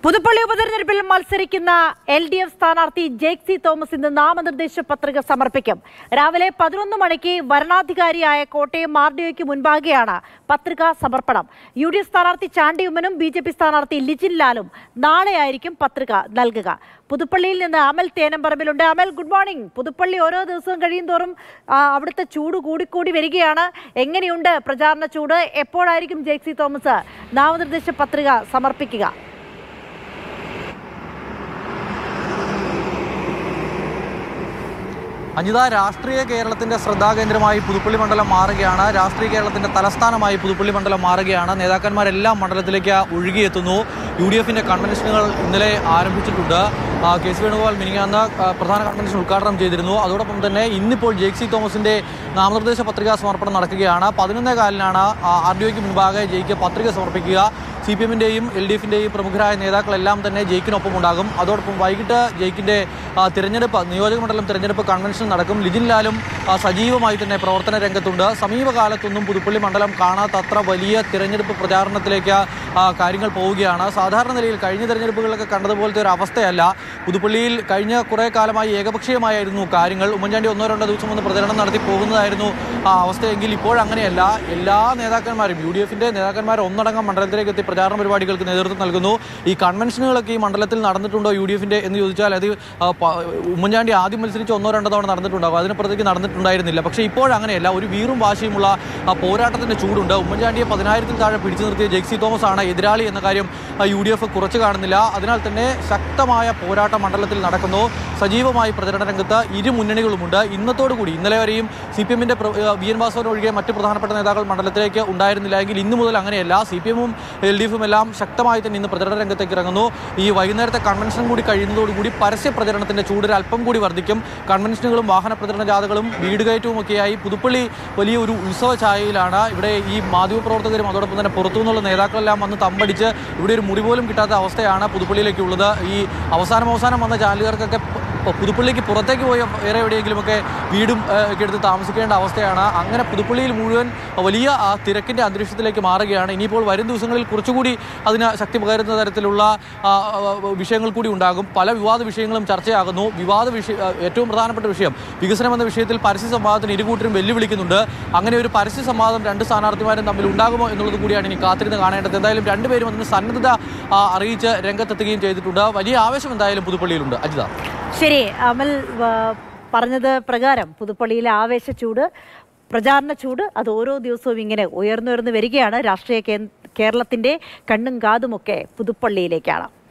പുതുപ്പള്ളി ഉപതെരഞ്ഞെടുപ്പിൽ മത്സരിക്കുന്ന L D F സ്ഥാനാർത്ഥി ജേക്സി തോമസ് ഇന്ന് നാമനിർദ്ദേശ പത്രിക സമർപ്പിക്കും രാവിലെ പതിനൊന്ന് മണിക്ക് വരണാധികാരിയായ കോട്ടയം ആർ ഡി ഒക്ക് മുൻപാകെയാണ് പത്രികാ സമർപ്പണം യു ഡി എഫ് സ്ഥാനാർത്ഥി ചാണ്ടി ഉമ്മനും ബി ജെ പി സ്ഥാനാർത്ഥി ലിജിൻ ലാലും നാളെയായിരിക്കും പത്രിക നൽകുക പുതുപ്പള്ളിയിൽ നിന്ന് അമൽ തേനമ്പറമ്പിലുണ്ട് അമൽ ഗുഡ് മോർണിംഗ് പുതുപ്പള്ളി ഓരോ ദിവസവും കഴിയും തോറും ആ, അവിടുത്തെ ചൂട് കൂടിക്കൂടി വരികയാണ് എങ്ങനെയുണ്ട് പ്രചാരണ ചൂട് എപ്പോഴായിരിക്കും ജേക്സി തോമസ് നാമനിർദ്ദേശ പത്രിക സമർപ്പിക്കുക അനിത രാഷ്ട്രീയ കേരളത്തിന്റെ ശ്രദ്ധാകേന്ദ്രമായി പുതുപ്പള്ളി മണ്ഡലം മാറുകയാണ് രാഷ്ട്രീയ കേരളത്തിന്റെ തലസ്ഥാനമായി പുതുപ്പള്ളി മണ്ഡലം മാറുകയാണ് നേതാക്കന്മാരെല്ലാം മണ്ഡലത്തിലേക്ക് ഒഴുകിയെത്തുന്നു യു ഡി എഫിന്റെ കൺവെൻഷനുകൾ ഇന്നലെ ആരംഭിച്ചിട്ടുണ്ട് ആ, കെ സി വേണുഗോപാൽ മിനിങ്ങാന്ന് ആ, പ്രധാന കൺവെൻഷൻ ഉദ്ഘാടനം ചെയ്തിരുന്നു അതോടൊപ്പം തന്നെ ഇന്നിപ്പോൾ ജെയ്ക്സി തോമസിന്റെ നാമനിർദ്ദേശ പത്രികാ സമർപ്പണം നടക്കുകയാണ് പതിനൊന്നേ കാലിനാണ് ആർ ഡി ഒക്ക് മുൻപാകെ ജയിക്ക് പത്രിക സമർപ്പിക്കുക സി പി എമ്മിൻ്റെയും എൽ ഡി എഫിൻ്റെയും പ്രമുഖരായ നേതാക്കളെല്ലാം തന്നെ ജയിക്കിനൊപ്പം ഉണ്ടാകും അതോടൊപ്പം വൈകിട്ട് ജയിക്കിൻ്റെ ആ, തിരഞ്ഞെടുപ്പ് നിയോജക മണ്ഡലം തിരഞ്ഞെടുപ്പ് കൺവെൻഷൻ നടക്കും ലിജിൻ ലാലും ആ, സജീവമായി തന്നെ പ്രവർത്തന രംഗത്തുണ്ട് സമീപകാലത്തൊന്നും പുതുപ്പള്ളി മണ്ഡലം കാണാത്തത്ര വലിയ തിരഞ്ഞെടുപ്പ് പ്രചാരണത്തിലേക്ക് ആ, കാര്യങ്ങൾ പോവുകയാണ് സാധാരണ നിലയിൽ കഴിഞ്ഞ തിരഞ്ഞെടുപ്പുകളൊക്കെ കണ്ടതുപോലത്തെ ഒരു അവസ്ഥയല്ല പുതുപ്പള്ളിയിൽ കഴിഞ്ഞ കുറേ കാലമായി ഏകപക്ഷീയമായിരുന്നു കാര്യങ്ങൾ ഉമ്മൻചാണ്ടി ഒന്നോ രണ്ടോ ദിവസം ഒന്ന് പ്രചരണം നടത്തി പോകുന്നതായിരുന്നു ആ അവസ്ഥയെങ്കിൽ ഇപ്പോഴങ്ങനെയല്ല എല്ലാ നേതാക്കന്മാരും യു ഡി എഫിന്റെ നേതാക്കന്മാർ ഒന്നടങ്കം മണ്ഡലത്തിലേക്ക് എത്തി പ്രചാരണ പരിപാടികൾക്ക് നേതൃത്വം നൽകുന്നു ഈ കൺവെൻഷനുകളൊക്കെ ഈ മണ്ഡലത്തിൽ നടന്നിട്ടുണ്ടോ യു ഡി എഫിന്റെ എന്ന് ചോദിച്ചാൽ അത് ആ, പ- ഉമ്മൻചാണ്ടി ആദ്യം മത്സരിച്ച് ഒന്നോ രണ്ടോ തവണ നടന്നിട്ടുണ്ടാകും അതിനപ്പുറത്തേക്ക് നടന്നിട്ടുണ്ടായിരുന്നില്ല പക്ഷേ ഇപ്പോഴങ്ങനെയല്ല ഒരു വീറും വാശിയുമുള്ള ആ, പോരാട്ടത്തിന്റെ ചൂടുണ്ട് ഉമ്മൻചാണ്ടിയെ പതിനായിരത്തിൽ താഴെ പിടിച്ചു നിർത്തിയ ജെക്സി തോമസ് ആണ് എതിരാളി എന്ന കാര്യം യു ഡി എഫ് കുറച്ച് കാണുന്നില്ല അതിനാൽ തന്നെ ശക്തമായ പോരാട്ടം മണ്ഡലത്തിൽ നടക്കുന്നു സജീവമായി പ്രചരണ രംഗത്ത് ഇരു മുന്നണികളുമുണ്ട് ഇന്നത്തോടു കൂടി ഇന്നലെ വരെയും സി പി എമ്മിന്റെ വി എൻ വാസവൻ ഒഴികെ മറ്റ് പ്രധാനപ്പെട്ട നേതാക്കൾ മണ്ഡലത്തിലേക്ക് ഉണ്ടായിരുന്നില്ല എങ്കിൽ ഇന്നു മുതൽ അങ്ങനെയല്ല സി പി എമ്മും എൽ ഡി എഫും എല്ലാം ശക്തമായി തന്നെ ഇന്ന് പ്രചരണ രംഗത്തേക്ക് ഇറങ്ങുന്നു ഈ വൈകുന്നേരത്തെ കൺവെൻഷൻ കൂടി കഴിയുന്നതോടുകൂടി പരസ്യ പ്രചരണത്തിന്റെ ചൂട് അല്പം കൂടി വർദ്ധിക്കും കൺവെൻഷനുകളും വാഹന പ്രചരണ ജാഥകളും വീട് കയറ്റവും ഒക്കെയായി പുതുപ്പള്ളി വലിയ ഒരു ഉത്സവ ഛായയിലാണ് ഇവിടെ ഈ മാധ്യമപ്രവർത്തകരും അതോടൊപ്പം തന്നെ പുറത്തു നിന്നുള്ള നേതാക്കളെല്ലാം വന്ന് തമ്പടിച്ച് ഇവിടെ ഒരു മുറി പോലും കിട്ടാത്ത അവസ്ഥയാണ് പുതുപ്പള്ളിയിലേക്കുള്ളത് ഈ അവസാനം അവസാനം വന്ന ചാനലുകാർക്കൊക്കെ പ- പുതുപ്പള്ളിക്ക് പുറത്തേക്ക് പോയ വേറെ എവിടെയെങ്കിലുമൊക്കെ വീടും ഏ, ഒക്കെ എടുത്ത് താമസിക്കേണ്ട അവസ്ഥയാണ് അങ്ങനെ പുതുപ്പള്ളിയിൽ മുഴുവൻ വലിയ ആ തിരക്കിന്റെ അന്തരീക്ഷത്തിലേക്ക് മാറുകയാണ് ഇനിയിപ്പോൾ വരും ദിവസങ്ങളിൽ കുറച്ചുകൂടി അതിന് ശക്തി പകരുന്ന തരത്തിലുള്ള ആ, ആ, വിഷയങ്ങൾ കൂടി ഉണ്ടാകും പല വിവാദ വിഷയങ്ങളും ചർച്ചയാകുന്നു വിവാദ വിഷയ ആ, ഏറ്റവും പ്രധാനപ്പെട്ട വിഷയം വികസനം എന്ന വിഷയത്തിൽ പരസ്യ സംവാദത്തിന് ഇരുകൂട്ടരും വെല്ലുവിളിക്കുന്നുണ്ട് അങ്ങനെ ഒരു പരസ്യ സംവാദം രണ്ട് സ്ഥാനാർത്ഥിമാരും തമ്മിൽ ഉണ്ടാകുമോ എന്നുള്ളത് കൂടിയാണ് ഇനി കാത്തിരുന്ന് കാണേണ്ടത് എന്തായാലും രണ്ടുപേരും അതിന് സന്നദ്ധത ആ, അറിയിച്ച് രംഗത്തെത്തുകയും ചെയ്തിട്ടുണ്ട് വലിയ ആവേശം എന്തായാലും പുതുപ്പള്ളിയിലുണ്ട് അജിത ശരി അമൽ ആ, പറഞ്ഞത് പ്രകാരം പുതുപ്പള്ളിയിലെ ആവേശ ചൂട് പ്രചാരണ ചൂട് അത് ഓരോ ദിവസവും ഇങ്ങനെ ഉയർന്നുയർന്നു വരികയാണ് രാഷ്ട്രീയ കേ- കേരളത്തിന്റെ കണ്ണും കാതുമൊക്കെ പുതുപ്പള്ളിയിലേക്കാണ്